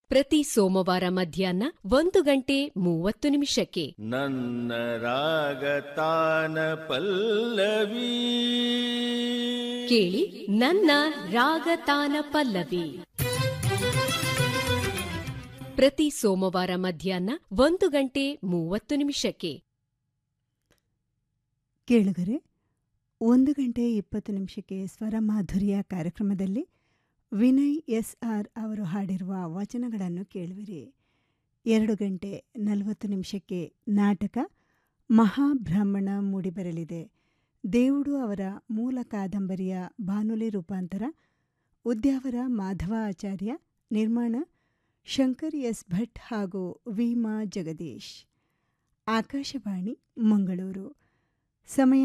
ಪ್ರತಿ ಸೋಮವಾರ ಮಧ್ಯಾಹ್ನ ಒಂದು ಗಂಟೆ ಮೂವತ್ತು ನಿಮಿಷಕ್ಕೆ ನನ್ನ ರಾಗತಾನ ಪಲ್ಲವಿ ಕೇಳಿ ನನ್ನ ರಾಗತಾನ ಪಲ್ಲವಿ ಪ್ರತಿ ಸೋಮವಾರ ಮಧ್ಯಾಹ್ನ ಒಂದು ಗಂಟೆ ಮೂವತ್ತು ನಿಮಿಷಕ್ಕೆ ಕೇಳುಗರೆ ಒಂದು ಗಂಟೆ ಇಪ್ಪತ್ತು ನಿಮಿಷಕ್ಕೆ ಸ್ವರ ಮಾಧುರ್ಯ ಕಾರ್ಯಕ್ರಮದಲ್ಲಿ ವಿನಯ್ ಎಸ್ ಆರ್ ಅವರು ಹಾಡಿರುವ ವಚನಗಳನ್ನು ಕೇಳುವಿರಿ ಎರಡು ಗಂಟೆ ನಲವತ್ತು ನಿಮಿಷಕ್ಕೆ ನಾಟಕ ಮಹಾಬ್ರಾಹ್ಮಣ ಮೂಡಿಬರಲಿದೆ ದೇವುಡು ಅವರ ಮೂಲ ಕಾದಂಬರಿಯ ಬಾನುಲಿ ರೂಪಾಂತರ ಉದ್ಯಾವರ ಮಾಧವ ಆಚಾರ್ಯ ನಿರ್ಮಾಣ ಶಂಕರ್ ಎಸ್ ಭಟ್ ಹಾಗೂ ವಿಮಾ ಜಗದೀಶ್ ಆಕಾಶವಾಣಿ ಮಂಗಳೂರು ಸಮಯ